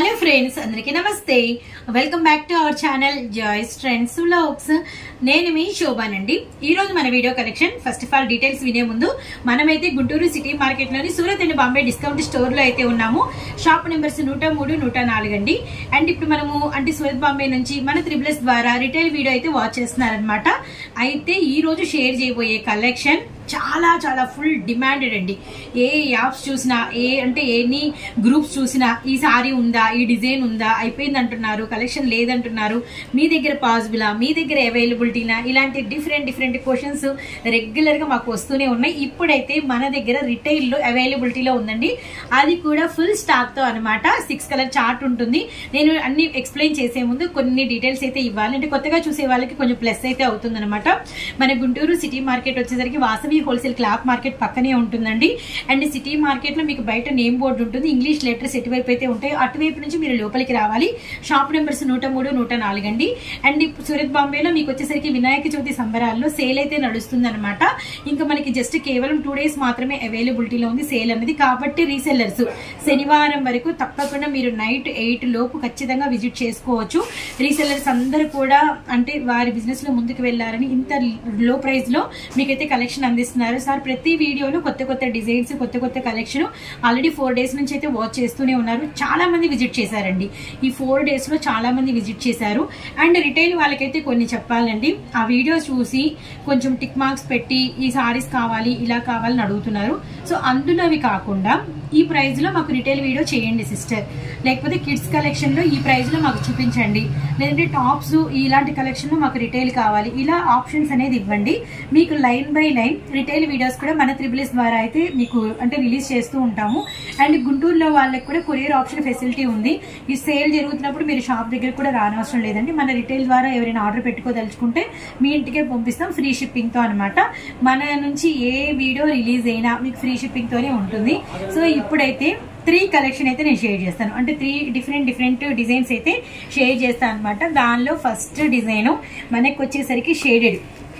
hello friends అందరికీ నమస్తే welcome back to our channel Joys Trends Vlogs నేను మీ శోభానండి ఈ రోజు మన video collection first of all details వినే ముందు మనమైతే గుంటూరు సిటీ మార్కెట్ లోని Surat and Bombay discount store లో అయితే ఉన్నాము షాప్ నెంబర్స్ నూట మూడు నూట నాలుగు అండి అండ్ ఇప్పుడు మనము అంటే సూరత్ బాంబే నుంచి మన త్రిబులస్ ద్వారా రిటైల్ వీడియో అయితే వాచ్ చేస్తున్నారనమాట అయితే ఈ రోజు షేర్ చేయబోయే కలెక్షన్ చాలా చాలా ఫుల్ డిమాండెడ్ అండి ఏ యాప్స్ చూసినా ఏ అంటే ఎనీ గ్రూప్స్ చూసినా ఈ సారీ ఉందా ఈ డిజైన్ ఉందా అయిపోయింది అంటున్నారు కలెక్షన్ లేదంటున్నారు మీ దగ్గర పాసిబులా మీ దగ్గర అవైలబిలిటీనా ఇలాంటి డిఫరెంట్ డిఫరెంట్ క్వశ్చన్స్ రెగ్యులర్ గా మాకు వస్తూనే ఉన్నాయి ఇప్పుడైతే మన దగ్గర రిటైల్ లో అవైలబిలిటీలో ఉందండి అది కూడా ఫుల్ స్టాక్ తో అనమాట సిక్స్ కలర్ చార్ట్ ఉంటుంది నేను అన్ని ఎక్స్ప్లెయిన్ చేసే ముందు కొన్ని డీటెయిల్స్ అయితే ఇవ్వాలి అంటే కొత్తగా చూసే వాళ్ళకి కొంచెం ప్లస్ అయితే అవుతుంది అనమాట మన గుంటూరు సిటీ మార్కెట్ వచ్చేసరికి వాసవి హోల్సేల్ క్లాత్ మార్కెట్ పక్కనే ఉంటుందండి అండ్ సిటీ మార్కెట్ లో మీకు బయట నేమ్ బోర్డు ఉంటుంది ఇంగ్లీష్ లెటర్స్ ఎటువైపు అయితే ఉంటాయో అటువైపు నుంచి మీరు లోపలికి రావాలి షాప్ నెంబర్స్ నూట మూడు నూట నాలుగు అండి అండ్ ఇప్పుడు సూరత్ బాంబేలో మీకు వచ్చేసరికి వినాయక చవితి సంబరాల్లో సేల్ అయితే నడుస్తుంది అనమాట ఇంకా మనకి జస్ట్ కేవలం టూ డేస్ మాత్రమే అవైలబిలిటీలో ఉంది సేల్ అనేది కాబట్టి రీసెల్లర్స్ శనివారం వరకు తప్పకుండా మీరు నైట్ ఎయిట్ లోపు ఖచ్చితంగా విజిట్ చేసుకోవచ్చు రీసెల్లర్స్ అందరూ కూడా అంటే వారి బిజినెస్ లో ముందుకు వెళ్ళారని ఇంత లో ప్రైస్ లో మీకైతే కలెక్షన్ అందిస్తున్నారు సార్ ప్రతి వీడియోలో కొత్త కొత్త డిజైన్స్ కొత్త కొత్త కలెక్షన్ ఆల్రెడీ ఫోర్ డేస్ నుంచి అయితే వాచ్ చేస్తూనే ఉన్నారు చాలా మంది విజిట్ చేశారండి ఈ ఫోర్ డేస్ లో చాలా మంది విజిట్ చేశారు అండ్ రిటైల్ వాళ్ళకైతే కొన్ని చెప్పాలండి ఆ వీడియో చూసి కొంచెం టిక్ మార్క్స్ పెట్టి ఈ సారీస్ కావాలి ఇలా కావాలని అడుగుతున్నారు సో అందులో అవి కాకుండా ఈ ప్రైస్ లో మాకు రిటైల్ వీడియో చేయండి సిస్టర్ లేకపోతే కిడ్స్ కలెక్షన్ లో ఈ ప్రైస్ లో మాకు చూపించండి లేదంటే టాప్స్ ఇలాంటి కలెక్షన్ లో మాకు రిటైల్ కావాలి ఇలా ఆప్షన్స్ అనేది ఇవ్వండి మీకు line by line retail videos కూడా మన త్రిబుల్స్ ద్వారా అయితే మీకు అంటే రిలీజ్ చేస్తూ ఉంటాము అండ్ గుంటూరులో వాళ్ళకి కూడా కొరియర్ ఆప్షన్ ఫెసిలిటీ ఉంది ఈ సేల్ జరుగుతున్నప్పుడు మీరు షాప్ దగ్గర కూడా రానవసరం లేదండి మన రిటైల్ ద్వారా ఎవరైనా ఆర్డర్ పెట్టుకోదలుచుకుంటే మీ ఇంటికే పంపిస్తాం ఫ్రీ షిప్పింగ్ తో అనమాట మన నుంచి ఏ వీడియో రిలీజ్ అయినా మీకు ఫ్రీ షిప్పింగ్ తోనే ఉంటుంది సో ఇప్పుడైతే త్రీ కలెక్షన్ అయితే నేను షేర్ చేస్తాను అంటే త్రీ డిఫరెంట్ డిఫరెంట్ డిజైన్స్ అయితే షేర్ చేస్తాను అనమాట దానిలో ఫస్ట్ డిజైన్ మనకి వచ్చేసరికి షేడెడ్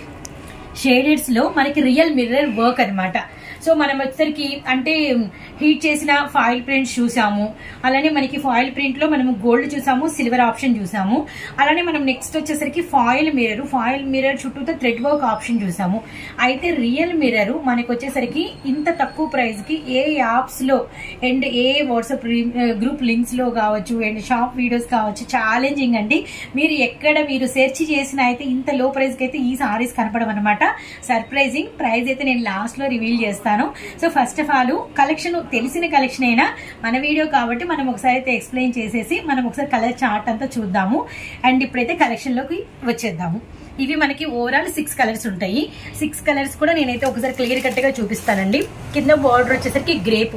షేడెడ్స్ లో మనకి రియల్ మిర్రర్ వర్క్ అన్నమాట సో మనం వచ్చేసరికి అంటే హీట్ చేసిన ఫాయిల్ ప్రింట్స్ చూసాము అలానే మనకి ఫాయిల్ ప్రింట్ లో మనము గోల్డ్ చూసాము సిల్వర్ ఆప్షన్ చూసాము అలానే మనం నెక్స్ట్ వచ్చేసరికి ఫాయిల్ మిర్రర్ ఫాయిల్ మిర్రర్ చుట్టూతో థ్రెడ్ వర్క్ ఆప్షన్ చూసాము అయితే రియల్ మిర్రర్ మనకి వచ్చేసరికి ఇంత తక్కువ ప్రైస్ కి ఏ యాప్స్ లో అండ్ ఏ వాట్సాప్ గ్రూప్ లింక్స్ లో కావచ్చు అండ్ షాప్ వీడియోస్ కావచ్చు ఛాలెంజింగ్ అండి మీరు ఎక్కడ మీరు సెర్చ్ చేసిన అయితే ఇంత లో ప్రైస్ కి అయితే ఈ సారీస్ కనపడం అనమాట సర్ప్రైజింగ్ ప్రైస్ అయితే నేను లాస్ట్ లో రివీల్ చేస్తాను so first of all collection తెలిసిన కలెక్షన్ అయినా మన వీడియో కాబట్టి మనం ఒకసారి అయితే ఎక్స్ప్లెయిన్ చేసేసి మనం ఒకసారి కలర్ చార్ట్ అంతా చూద్దాము అండ్ ఇప్పుడైతే కలెక్షన్ లోకి వచ్చేద్దాము ఇవి మనకి ఓవరాల్ సిక్స్ కలర్స్ ఉంటాయి సిక్స్ కలర్స్ కూడా నేనైతే ఒకసారి క్లియర్ కట్ గా చూపిస్తానండి కింద బార్డర్ వచ్చేసరికి గ్రేపు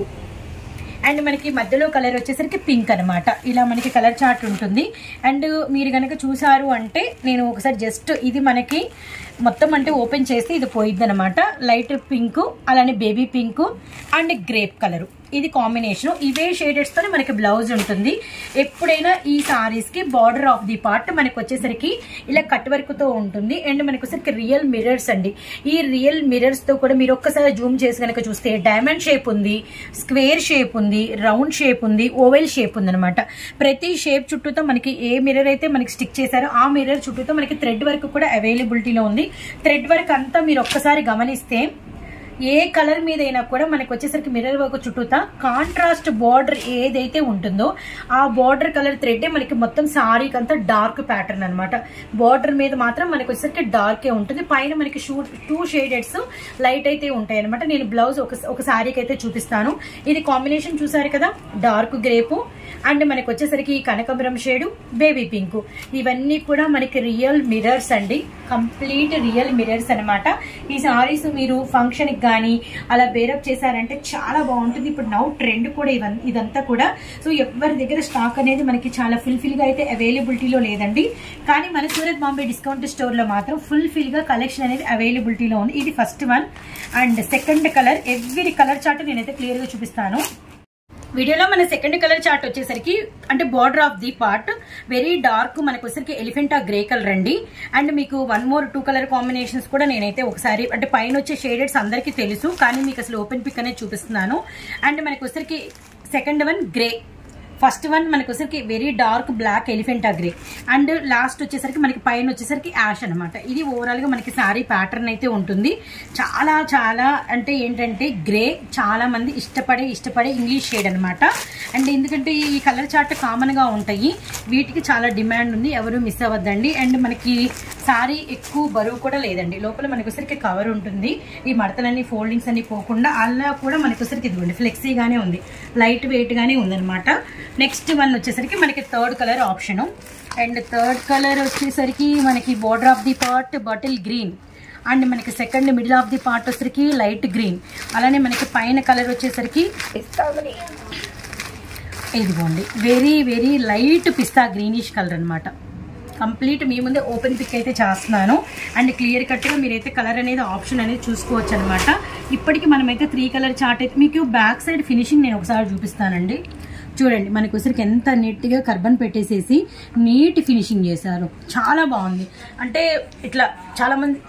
అండ్ మనకి మధ్యలో కలర్ వచ్చేసరికి పింక్ అనమాట ఇలా మనకి కలర్ చార్ట్ ఉంటుంది అండ్ మీరు కనుక చూసారు అంటే నేను ఒకసారి జస్ట్ ఇది మనకి మొత్తం అంటే ఓపెన్ చేస్తే ఇది పోయిద్ది అనమాట లైట్ పింక్ అలానే baby pink and grape colour ఇది కాంబినేషన్ ఇవే షేడెడ్స్ తోనే మనకి బ్లౌజ్ ఉంటుంది ఎప్పుడైనా ఈ సారీస్ కి బార్డర్ ఆఫ్ ది పార్ట్ మనకి వచ్చేసరికి ఇలా కట్ వర్క్ తో ఉంటుంది అండ్ మనకి వచ్చేసరికి రియల్ మిరర్స్ అండి ఈ రియల్ మిరర్స్ తో కూడా మీరు ఒక్కసారి జూమ్ చేసి కనుక చూస్తే డైమండ్ షేప్ ఉంది స్క్వేర్ షేప్ ఉంది రౌండ్ షేప్ ఉంది ఓవెల్ షేప్ ఉంది అనమాట ప్రతి షేప్ చుట్టూతో మనకి ఏ మిర్రర్ అయితే మనకి స్టిక్ చేశారో ఆ మిర్రర్ చుట్టూతో మనకి థ్రెడ్ వర్క్ కూడా అవైలబిలిటీలో ఉంది థ్రెడ్ వర్క్ అంతా మీరు ఒక్కసారి గమనిస్తే ఏ కలర్ మీద అయినా కూడా మనకి వచ్చేసరికి మిర్రర్ వర్క్ చుట్టూతా కాంట్రాస్ట్ బార్డర్ ఏదైతే ఉంటుందో ఆ బార్డర్ కలర్ థ్రెడ్ మనకి మొత్తం సారీకి అంతా డార్క్ ప్యాటర్న్ అనమాట బార్డర్ మీద మాత్రం మనకి వచ్చేసరికి డార్కే ఉంటుంది పైన మనకి షూ టూ షేడెడ్స్ లైట్ అయితే ఉంటాయి అనమాట నేను బ్లౌజ్ ఒక ఒక సారీకి అయితే చూపిస్తాను ఇది కాంబినేషన్ చూసారు కదా డార్క్ గ్రేపు అండ్ మనకి వచ్చేసరికి కనకబరం షేడు బేబీ పింక్ ఇవన్నీ కూడా మనకి రియల్ మిరర్స్ అండి కంప్లీట్ రియల్ మిరర్స్ అనమాట ఈ సారీస్ మీరు ఫంక్షన్ కి కానీ అలా బేరప్ చేశారంటే చాలా బాగుంటుంది ఇప్పుడు నౌ ట్రెండ్ కూడా ఇవన్ ఇదంతా కూడా సో ఎవరి దగ్గర స్టాక్ అనేది మనకి చాలా ఫుల్ఫిల్ గా అయితే అవైలబిలిటీలో లేదండి కానీ మన సూరత్ బాంబే డిస్కౌంట్ స్టోర్ లో మాత్రం ఫుల్ఫిల్ గా కలెక్షన్ అనేది అవైలబిలిటీలో ఉంది ఇది first one and second colour every colour chart నేనైతే క్లియర్ గా చూపిస్తాను వీడియోలో మన సెకండ్ కలర్ చార్ట్ వచ్చేసరికి అంటే border of the part very dark మనకు వచ్చేసరికి ఎలిఫెంటా గ్రే కలర్ అండి అండ్ మీకు one more two colour combinations కూడా నేనైతే ఒకసారి అంటే పైన వచ్చే షేడెడ్స్ అందరికీ తెలుసు కానీ మీకు అసలు ఓపెన్ పిక్ అనేది చూపిస్తున్నాను అండ్ మనకు వచ్చేసరికి second one grey first one మనకి వచ్చేసరికి very dark black elephant grey and last వచ్చేసరికి మనకి పైన వచ్చేసరికి యాష్ అనమాట ఇది ఓవరాల్ గా మనకి సారీ ప్యాటర్న్ అయితే ఉంటుంది చాలా చాలా అంటే ఏంటంటే గ్రే చాలా మంది ఇష్టపడే ఇష్టపడే ఇంగ్లీష్ షేడ్ అనమాట అండ్ ఎందుకంటే ఈ కలర్ చార్ట్ కామన్ గా ఉంటాయి వీటికి చాలా డిమాండ్ ఉంది ఎవరు మిస్ అవ్వద్దండి అండ్ మనకి సారీ ఎక్కువ బరువు కూడా లేదండి లోపల మనకి వచ్చరికి కవర్ ఉంటుంది ఈ మడతలన్నీ ఫోల్డింగ్స్ అన్ని పోకుండా అలా కూడా మనకి వచ్చరికి ఇదిగోండి ఫ్లెక్సీగానే ఉంది లైట్ వెయిట్ గానే ఉందన్నమాట నెక్స్ట్ వన్ వచ్చేసరికి మనకి third colour option and third colour వచ్చేసరికి మనకి border of the part bottle green and మనకి second middle of the part వచ్చేసరికి లైట్ గ్రీన్ అలానే మనకి పైన కలర్ వచ్చేసరికి ఇదిగోండి వెరీ వెరీ లైట్ పిస్తా గ్రీనిష్ కలర్ అనమాట కంప్లీట్ మీ ముందే ఓపెన్ పిక్ అయితే చేస్తున్నాను అండ్ క్లియర్ కట్గా మీరైతే కలర్ అనేది ఆప్షన్ అనేది చూసుకోవచ్చు అనమాట ఇప్పటికి మనమైతే త్రీ కలర్ చార్ట్ అయితే మీకు బ్యాక్ సైడ్ ఫినిషింగ్ నేను ఒకసారి చూపిస్తానండి చూడండి మనకి ఉసిరికి ఎంత నీట్గా కర్బన్ పెట్టేసేసి నీట్ ఫినిషింగ్ చేశారు చాలా బాగుంది అంటే ఇట్లా చాలా మంది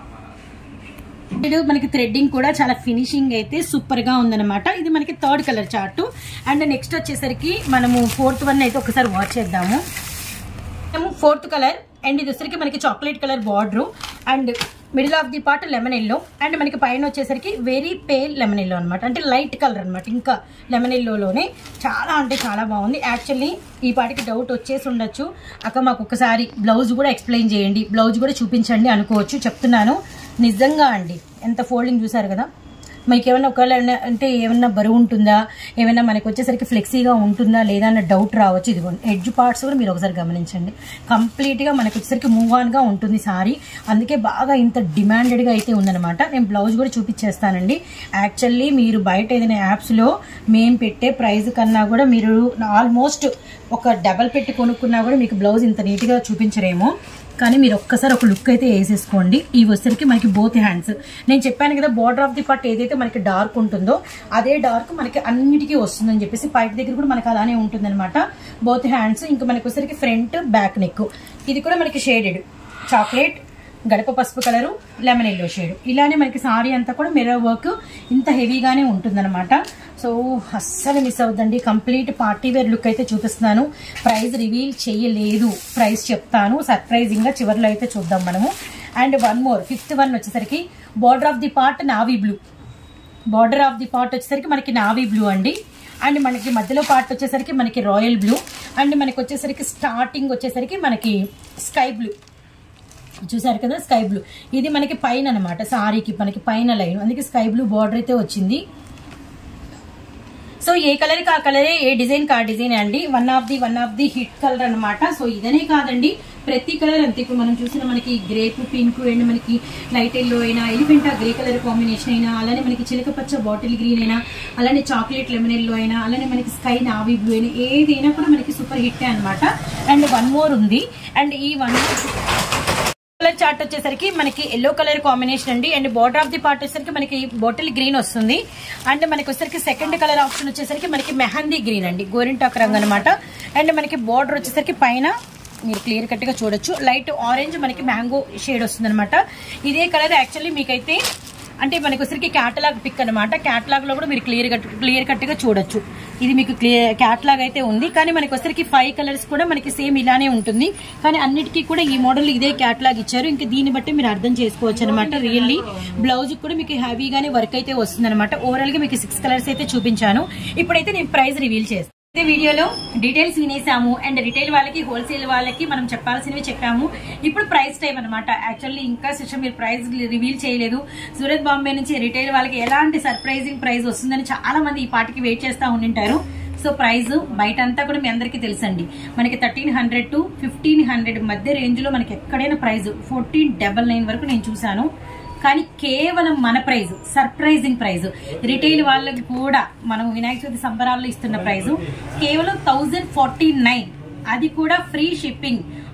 ఇది మనకి థ్రెడ్డింగ్ కూడా చాలా ఫినిషింగ్ అయితే సూపర్ గా ఉందన్నమాట ఇది మనకి third colour chart and next వచ్చేసరికి మనము ఫోర్త్ వన్ అయితే ఒకసారి వాచ్ చేద్దాము మనము ఫోర్త్ కలర్ అండ్ ఇది వచ్చేసరికి మనకి chocolate colour border and middle of the part lemon yellow and మనకి పైన వచ్చేసరికి వెరీ పేల్ లెమన్ ఎల్లో అనమాట అంటే లైట్ కలర్ అనమాట ఇంకా లెమన్ ఎల్లోలోనే చాలా అంటే చాలా బాగుంది యాక్చువల్లీ ఈ పాటికి డౌట్ వచ్చేసి ఉండొచ్చు అక్క మాకు ఒకసారి బ్లౌజ్ కూడా ఎక్స్ప్లెయిన్ చేయండి బ్లౌజ్ కూడా చూపించండి అనుకోవచ్చు చెప్తున్నాను నిజంగా అండి ఎంత ఫోల్డింగ్ చూసారు కదా మీకు ఏమైనా ఒకవేళ ఏమైనా- అంటే ఏమైనా బరువు ఉంటుందా ఏమైనా మనకి వచ్చేసరికి ఫ్లెక్సీగా ఉంటుందా లేదా అన్న డౌట్ రావచ్చు ఇదిగోండి ఎడ్జ్ పార్ట్స్ కూడా మీరు ఒకసారి గమనించండి కంప్లీట్గా మనకి వచ్చేసరికి మూవ్ ఆన్గా ఉంటుంది సారీ అందుకే బాగా ఇంత డిమాండెడ్గా అయితే ఉందన్నమాట నేను బ్లౌజ్ కూడా చూపించేస్తానండి యాక్చువల్లీ మీరు బయట ఏదైనా యాప్స్లో మేము పెట్టే ప్రైస్ కన్నా కూడా మీరు ఆల్మోస్ట్ ఒక డబల్ పెట్టి కొనుక్కున్నా కూడా మీకు బ్లౌజ్ ఇంత నీట్గా చూపించరేమో కానీ మీరు ఒక్కసారి ఒక లుక్ అయితే వేసేసుకోండి ఈ వచ్చరికి మనకి బోత్ హ్యాండ్స్ నేను చెప్పాను కదా బార్డర్ ఆఫ్ ది పార్ట్ ఏదైతే మనకి డార్క్ ఉంటుందో అదే డార్క్ మనకి అన్నిటికీ వస్తుందని చెప్పేసి పైట దగ్గర కూడా మనకి అలానే ఉంటుందన్నమాట బోత్ హ్యాండ్స్ ఇంకా మనకి వచ్చరికి ఫ్రంట్ బ్యాక్ నెక్ ఇది కూడా మనకి షేడెడ్ చాక్లెట్ గడప పసుపు కలరు లెమన్ ఎల్లో షేడ్ ఇలానే మనకి సారీ అంతా కూడా మిర్రర్ వర్క్ ఇంత హెవీగానే ఉంటుందన్నమాట సో అస్సలు మిస్ అవుద్దండి కంప్లీట్ పార్టీ వేర్ లుక్ అయితే చూపిస్తున్నాను ప్రైస్ రివీల్ చేయలేదు ప్రైస్ చెప్తాను సర్ప్రైజింగ్ గా చివరిలో అయితే చూద్దాం మనము and one more fifth one వచ్చేసరికి border of the part navy blue border of the part వచ్చేసరికి మనకి నావీ బ్లూ అండి అండ్ మనకి మధ్యలో పార్ట్ వచ్చేసరికి మనకి రాయల్ బ్లూ అండ్ మనకి వచ్చేసరికి స్టార్టింగ్ వచ్చేసరికి మనకి స్కై బ్లూ చూసారు కదా స్కై బ్లూ ఇది మనకి పైన అనమాట సారీకి మనకి పైన లైన్ అందుకే స్కై బ్లూ బార్డర్ అయితే వచ్చింది సో ఏ కలర్ కి ఆ కలరే ఏ డిజైన్ కా డిజైన్ అండి one of the one of the hit colour అన్నమాట సో ఇదనే కాదండి ప్రతి కలర్ అంతే ఇప్పుడు మనం చూసిన మనకి గ్రేప్ పింక్ అండ్ మనకి లైట్ ఎల్లో అయినా ఎలిఫెంటా గ్రే కలర్ కాంబినేషన్ అయినా అలానే మనకి చిలక పచ్చ బాటిల్ గ్రీన్ అయినా అలానే చాక్లెట్ లెమన్ ఎల్లో అయినా అలానే మనకి స్కై నావీ బ్లూ అయినా ఏదైనా కూడా మనకి సూపర్ హిట్ అన్నమాట అండ్ వన్ మోర్ ఉంది అండ్ ఈ వన్ కలర్ చార్ట్ వచ్చేసరికి మనకి ఎల్లో కలర్ కాంబినేషన్ అండి and border of the part వచ్చేసరికి మనకి బాటిల్ గ్రీన్ వస్తుంది అండ్ మనకి వచ్చేసరికి సెకండ్ కలర్ ఆప్షన్ వచ్చేసరికి మనకి మెహందీ గ్రీన్ అండి గోరింటాక్ రంగు అనమాట అండ్ మనకి బార్డర్ వచ్చేసరికి పైన మీరు క్లియర్ కట్ గా చూడొచ్చు లైట్ ఆరెంజ్ మనకి మ్యాంగో షేడ్ వస్తుంది అనమాట ఇదే కలర్ యాక్చువల్లీ మీకైతే అంటే మనకి వచ్చరికి క్యాటలాగ్ పిక్ అనమాట క్యాటలాగ్ లో కూడా మీరు క్లియర్ కట్ క్లియర్ కట్ గా చూడొచ్చు ఇది మీకు క్లియర్ క్యాటలాగ్ అయితే ఉంది కానీ మనకి వచ్చరికి ఫైవ్ కలర్స్ కూడా మనకి సేమ్ ఇలానే ఉంటుంది కానీ అన్నిటికీ కూడా ఈ మోడల్ ఇదే క్యాటలాగ్ ఇచ్చారు ఇంకా దీన్ని బట్టి మీరు అర్థం చేసుకోవచ్చు అనమాట రియల్లీ బ్లౌజ్ కూడా మీకు హెవీగానే వర్క్ అయితే వస్తుంది అనమాట ఓవరాల్ గా మీకు సిక్స్ కలర్స్ అయితే చూపించాను ఇప్పుడైతే నేను ప్రైస్ రివీల్ చేస్తాను ఇదే వీడియోలో డీటెయిల్స్ వినేసాము అండ్ రిటైల్ వాళ్ళకి హోల్సేల్ వాళ్ళకి మనం చెప్పాల్సినవి చెప్పాము ఇప్పుడు ప్రైస్ టైం అనమాట యాక్చువల్లీ ఇంకా సిస్టమ్ మీరు ప్రైస్ రివీల్ చేయలేదు సూరత్ బాంబే నుంచి రిటైల్ వాళ్ళకి ఎలాంటి సర్ప్రైజింగ్ ప్రైస్ వస్తుందని చాలా మంది ఈ పాటికి వెయిట్ చేస్తూ ఉండింటారు సో ప్రైస్ బయట అంతా కూడా మీ అందరికీ తెలుసండి మనకి thirteen hundred to fifteen hundred మధ్య రేంజ్ లో మనకి ఎక్కడైనా ప్రైస్ ఫోర్టీన్ డబల్ నైన్ వరకు నేను చూసాను కానీ కేవలం మన ప్రైజ్ సర్ప్రైజింగ్ ప్రైజ్ రిటైల్ వాళ్ళకి కూడా మనం వినాయక చవితి సంబరాల్లో ఇస్తున్న ప్రైజ్ కేవలం థౌజండ్ ఫార్టీ నైన్ అది కూడా ఫ్రీ షిప్పింగ్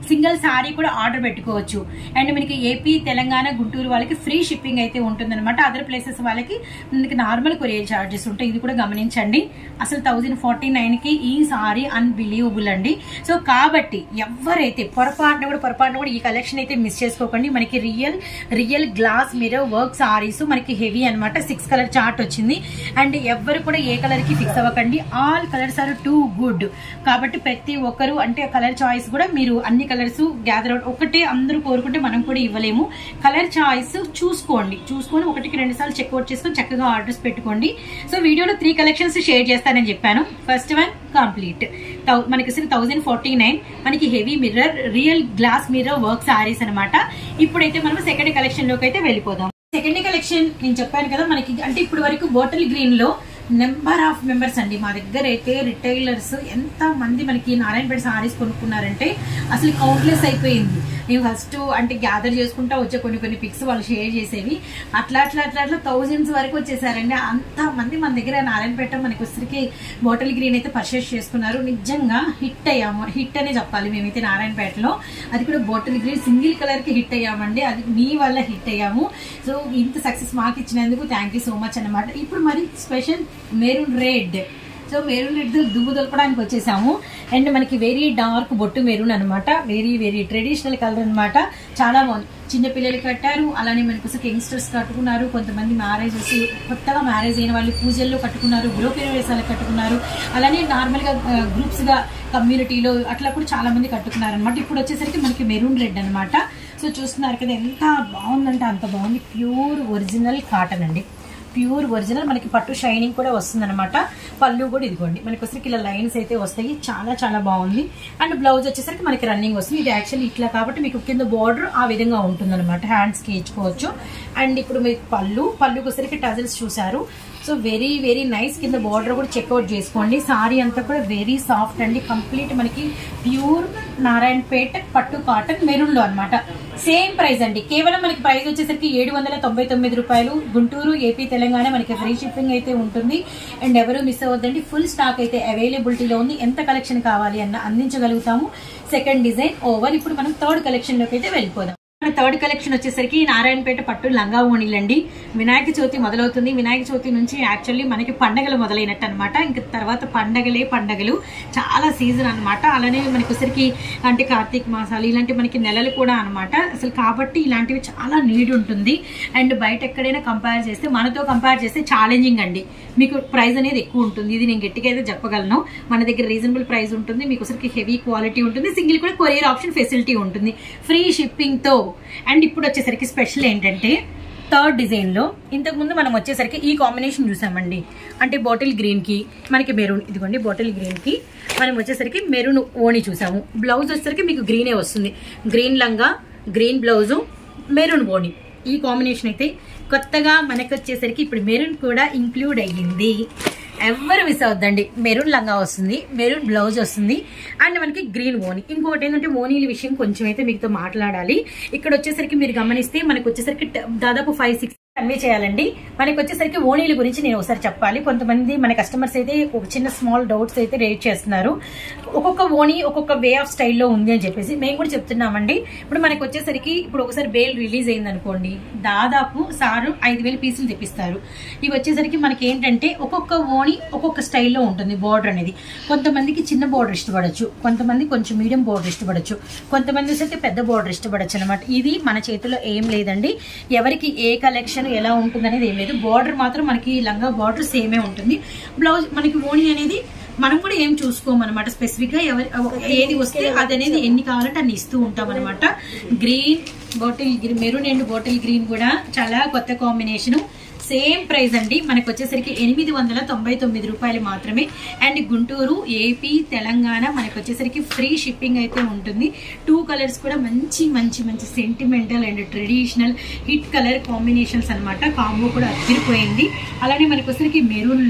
సింగిల్ సారీ కూడా ఆర్డర్ పెట్టుకోవచ్చు అండ్ మనకి ఏపీ తెలంగాణ గుంటూరు వాళ్ళకి ఫ్రీ షిప్పింగ్ అయితే ఉంటుందన్నమాట అదర్ ప్లేసెస్ వాళ్ళకి మనకి నార్మల్ కొరియర్ చార్జెస్ ఉంటాయి ఇది కూడా గమనించండి అసలు థౌజండ్ ఫార్టీ కి ఈ సారీ అన్బిలీవబుల్ అండి సో కాబట్టి ఎవరైతే పొరపాటున కూడా పొరపాటున కూడా ఈ కలెక్షన్ అయితే మిస్ చేసుకోకండి మనకి real real glass mirror work saris మనకి హెవీ అన్నమాట సిక్స్ కలర్ చార్ట్ వచ్చింది అండ్ ఎవ్వరు కూడా ఏ కలర్ కి ఫిక్స్ అవ్వకండి all colours are too good కాబట్టి ప్రతి ఒక్కరు అంటే కలర్ చాయిస్ కూడా మీరు అన్ని కలర్స్ గ్యాదర్ అవుట్ ఒకటే అందరూ కోరుకుంటే మనం కూడా ఇవ్వలేము కలర్ చాయిస్ చూసుకోండి చూసుకొని ఒకటికి రెండు సార్లు చెక్అవుట్ చేసుకొని చక్కగా ఆర్డర్స్ పెట్టుకోండి సో వీడియోలో త్రీ కలెక్షన్స్ షేర్ చేస్తానని చెప్పాను ఫస్ట్ వన్ కంప్లీట్ మనకి అసలు థౌసండ్ ఫార్టీ నైన్ మనకి heavy mirror real glass mirror work saris అనమాట ఇప్పుడైతే మనం సెకండ్ కలెక్షన్ లోకి అయితే వెళ్ళిపోదాం సెకండ్ కలెక్షన్ నేను చెప్పాను కదా మనకి అంటే ఇప్పుడు వరకు బాటిల్ గ్రీన్ లో నెంబర్ ఆఫ్ మెంబర్స్ అండి మా దగ్గర అయితే రిటైలర్స్ ఎంత మంది మనకి నారాయణపేట సారీస్ కొనుక్కున్నారంటే అసలు కౌంట్లెస్ అయిపోయింది నేను ఫస్ట్ అంటే గ్యాదర్ చేసుకుంటా వచ్చే కొన్ని కొన్ని పిక్స్ వాళ్ళు షేర్ చేసేవి అట్లా అట్లా అట్లా అట్లా థౌజండ్స్ వరకు వచ్చేసారండి అంత మంది మన దగ్గర నారాయణపేట మనకి వచ్చరికి బాటిల్ గ్రీన్ అయితే పర్చేస్ చేసుకున్నారు నిజంగా హిట్ అయ్యాము హిట్ అనే చెప్పాలి మేమైతే నారాయణపేటలో అది కూడా బాటిల్ గ్రీన్ సింగిల్ కలర్ కి హిట్ అయ్యామండి అది మీ వల్ల హిట్ అయ్యాము సో ఇంత సక్సెస్ మాకు ఇచ్చినందుకు థ్యాంక్ యూ సో మచ్ అనమాట ఇప్పుడు మరి special maroon red so maroon red దుమ్ము దొరకడానికి వచ్చేసాము అండ్ మనకి వెరీ డార్క్ బొట్టు మెరూన్ అనమాట వెరీ వెరీ ట్రెడిషనల్ కలర్ అనమాట చాలా బాగుంది చిన్న పిల్లలు కట్టారు అలానే మనకు అసలు యంగ్స్టర్స్ కట్టుకున్నారు కొంతమంది మ్యారేజ్ వచ్చి కొత్తగా మ్యారేజ్ అయిన వాళ్ళు పూజల్లో కట్టుకున్నారు గృహప్రవేశాలకు కట్టుకున్నారు అలానే నార్మల్గా గ్రూప్స్ గా కమ్యూనిటీలో అట్లా కూడా చాలా మంది కట్టుకున్నారు అనమాట ఇప్పుడు వచ్చేసరికి మనకి మెరూన్ రెడ్ అనమాట సో చూస్తున్నారు కదా ఎంత బాగుందంటే అంత బాగుంది ప్యూర్ ఒరిజినల్ కాటన్ అండి ప్యూర్ ఒరిజినల్ మనకి పట్టు షైనింగ్ కూడా వస్తుంది అనమాట పళ్ళు కూడా ఇదిగోండి మనకి వచ్చరికి ఇలా లైన్స్ అయితే వస్తాయి చాలా చాలా బాగుంది అండ్ బ్లౌజ్ వచ్చేసరికి మనకి రన్నింగ్ వస్తుంది ఇది యాక్చువల్లీ ఇట్లా కాబట్టి మీకు కింద బార్డర్ ఆ విధంగా ఉంటుంది అనమాట హ్యాండ్స్కి ఇచ్చుకోవచ్చు అండ్ ఇప్పుడు మీకు పళ్ళు పళ్ళుకి వచ్చరికి టజల్స్ చూసారు సో వెరీ వెరీ నైస్ కింద బార్డర్ కూడా చెక్అవుట్ చేసుకోండి సారీ అంతా కూడా వెరీ సాఫ్ట్ అండి కంప్లీట్ మనకి ప్యూర్ నారాయణపేట పట్టు కాటన్ మెరూన్ లో అనమాట సేమ్ ప్రైస్ అండి కేవలం మనకి ప్రైస్ వచ్చేసరికి ఏడు వందల తొంభై తొమ్మిది రూపాయలు గుంటూరు ఏపీ తెలంగాణ మనకి ఫ్రీ షిప్పింగ్ అయితే ఉంటుంది అండ్ ఎవరు మిస్ అవ్వద్దండి ఫుల్ స్టాక్ అయితే అవైలబిలిటీలో ఉంది ఎంత కలెక్షన్ కావాలి అన్న అందించగలుగుతాము సెకండ్ డిజైన్ ఓవర్ ఇప్పుడు మనం థర్డ్ కలెక్షన్ లోకి అయితే వెళ్ళిపోదాం మన థర్డ్ కలెక్షన్ వచ్చేసరికి నారాయణపేట పట్టు లంగా ఓణీలండి వినాయక చవితి మొదలవుతుంది వినాయక చవితి నుంచి యాక్చువల్లీ మనకి పండగలు మొదలైనట్టు అనమాట ఇంకా తర్వాత పండగలే పండగలు చాలా సీజన్ అనమాట అలానే మనకి వచ్చరికి అంటే కార్తీక మాసాలు ఇలాంటి మనకి నెలలు కూడా అనమాట అసలు కాబట్టి ఇలాంటివి చాలా నీడ్ ఉంటుంది అండ్ బయట ఎక్కడైనా కంపేర్ చేస్తే మనతో కంపేర్ చేస్తే ఛాలెంజింగ్ అండి మీకు ప్రైస్ అనేది ఎక్కువ ఉంటుంది ఇది నేను గట్టిగా అయితే చెప్పగలను మన దగ్గర రీజనబుల్ ప్రైస్ ఉంటుంది మీకు వచ్చరికి హెవీ క్వాలిటీ ఉంటుంది సింగిల్ కూడా కొరియర్ ఆప్షన్ ఫెసిలిటీ ఉంటుంది ఫ్రీ షిప్పింగ్తో అండ్ ఇప్పుడు వచ్చేసరికి స్పెషల్ ఏంటంటే థర్డ్ డిజైన్ లో ఇంతకు ముందు మనం వచ్చేసరికి ఈ కాంబినేషన్ చూసామండి అంటే బాటిల్ గ్రీన్ కి మనకి మెరూన్ ఇదిగోండి బాటిల్ గ్రీన్ కి మనం వచ్చేసరికి మెరూన్ ఓణి చూసాము బ్లౌజ్ వచ్చేసరికి మీకు గ్రీనే వస్తుంది గ్రీన్ లంగా గ్రీన్ బ్లౌజు మెరూన్ ఓణి ఈ కాంబినేషన్ అయితే కొత్తగా మనకు వచ్చేసరికి ఇప్పుడు మెరూన్ కూడా ఇంక్లూడ్ అయ్యింది ఎవరు మిస్ అవద్దండి మెరూన్ లంగా వస్తుంది మెరూన్ బ్లౌజ్ వస్తుంది అండ్ మనకి గ్రీన్ ఓని ఇంకొకటి ఏంటంటే ఓనీల విషయం కొంచెం అయితే మీతో మాట్లాడాలి ఇక్కడ వచ్చేసరికి మీరు గమనిస్తే మనకు వచ్చేసరికి దాదాపు ఫైవ్ సిక్స్ కన్వే చేయాలండి మనకి వచ్చేసరికి ఓణీల గురించి నేను ఒకసారి చెప్పాలి కొంతమంది మన కస్టమర్స్ అయితే ఒక చిన్న స్మాల్ డౌట్స్ అయితే రేట్ చేస్తున్నారు ఒక్కొక్క ఓణీ ఒక్కొక్క వే ఆఫ్ స్టైల్లో ఉంది అని చెప్పేసి మేము కూడా చెప్తున్నామండి ఇప్పుడు మనకి వచ్చేసరికి ఇప్పుడు ఒకసారి బేల్ రిలీజ్ అయింది అనుకోండి దాదాపు సారు ఐదు వేల పీసులు తెప్పిస్తారు ఇవి వచ్చేసరికి మనకి ఏంటంటే ఒక్కొక్క ఓణి ఒక్కొక్క స్టైల్లో ఉంటుంది బార్డర్ అనేది కొంతమందికి చిన్న బార్డర్ ఇష్టపడచ్చు కొంతమంది కొంచెం మీడియం బార్డర్ ఇష్టపడచ్చు కొంతమంది వచ్చేసరికి పెద్ద బార్డర్ ఇష్టపడచ్చు అనమాట ఇది మన చేతిలో ఏం లేదండి ఎవరికి ఏ కలెక్షన్ ఎలా ఉంటుంది అనేది ఏం లేదు బార్డర్ మాత్రం మనకి లంగా బార్డర్ సేమే ఉంటుంది బ్లౌజ్ మనకి ఓణి అనేది మనం కూడా ఏం చూసుకోమన్నమాట స్పెసిఫిక్ గా ఎవరి ఏది వస్తే అది అనేది ఎన్ని కావాలంటే అన్ని ఇస్తూ ఉంటాం అనమాట green bottle green maroon and bottle green కూడా చాలా కొత్త కాంబినేషన్ సేమ్ ప్రైస్ అండి మనకు వచ్చేసరికి ఎనిమిది వందల తొంభై తొమ్మిది రూపాయలు మాత్రమే అండ్ గుంటూరు ఏపీ తెలంగాణ మనకు వచ్చేసరికి ఫ్రీ షిప్పింగ్ అయితే ఉంటుంది టూ కలర్స్ కూడా మంచి మంచి మంచి sentimental and traditional hit colour combinations అనమాట కాంబో కూడా అదిరిపోయింది అలానే మనకు వచ్చేసరికి మెరూన్లో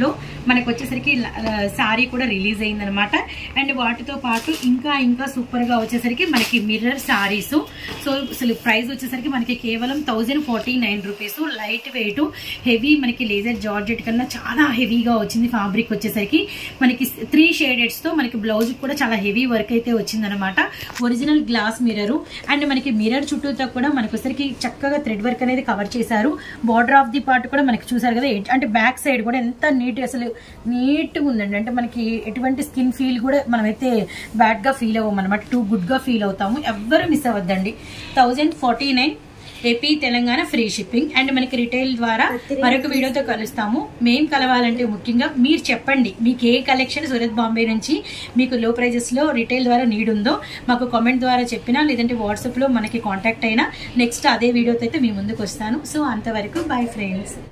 మనకు వచ్చేసరికి శారీ కూడా రిలీజ్ అయిందనమాట అండ్ వాటితో పాటు ఇంకా ఇంకా సూపర్ గా వచ్చేసరికి మనకి మిర్రర్ శారీస్ సో అసలు ప్రైస్ వచ్చేసరికి మనకి కేవలం thousand forty nine rupees light weight heavy మనకి లేజర్ జార్జెట్ కన్నా చాలా హెవీగా వచ్చింది ఫ్యాబ్రిక్ వచ్చేసరికి మనకి త్రీ షేడెడ్స్ తో మనకి బ్లౌజ్ కూడా చాలా హెవీ వర్క్ అయితే వచ్చిందనమాట ఒరిజినల్ గ్లాస్ మిర్రర్ అండ్ మనకి మిర్రర్ చుట్టూతో కూడా మనకి వచ్చేసరికి చక్కగా థ్రెడ్ వర్క్ అనేది కవర్ చేశారు బార్డర్ ఆఫ్ ది పార్ట్ కూడా మనకి చూసారు కదా ఎట్- అంటే బ్యాక్ సైడ్ కూడా ఎంత నీట్ అసలు నీట్ గా ఉందండి అంటే మనకి ఎటువంటి స్కిన్ ఫీల్ కూడా మనమైతే బ్యాడ్ గా ఫీల్ అవ్వము అనమాట టూ గుడ్ గా ఫీల్ అవుతాము ఎవ్వరు మిస్ అవ్వద్దండి thousand forty nine AP Telangana free shipping and మనకి రిటైల్ ద్వారా మరొక వీడియోతో కలుస్తాము మేం కలవాలంటే ముఖ్యంగా మీరు చెప్పండి మీకు ఏ కలెక్షన్ సూరత్ బాంబే నుంచి మీకు లో ప్రైజెస్ లో రిటైల్ ద్వారా నీడ్ ఉందో మాకు కామెంట్ ద్వారా చెప్పినా లేదంటే వాట్సాప్ లో మనకి కాంటాక్ట్ అయినా నెక్స్ట్ అదే వీడియోతో అయితే మీ ముందుకు వస్తాను సో అంతవరకు బై ఫ్రెండ్స్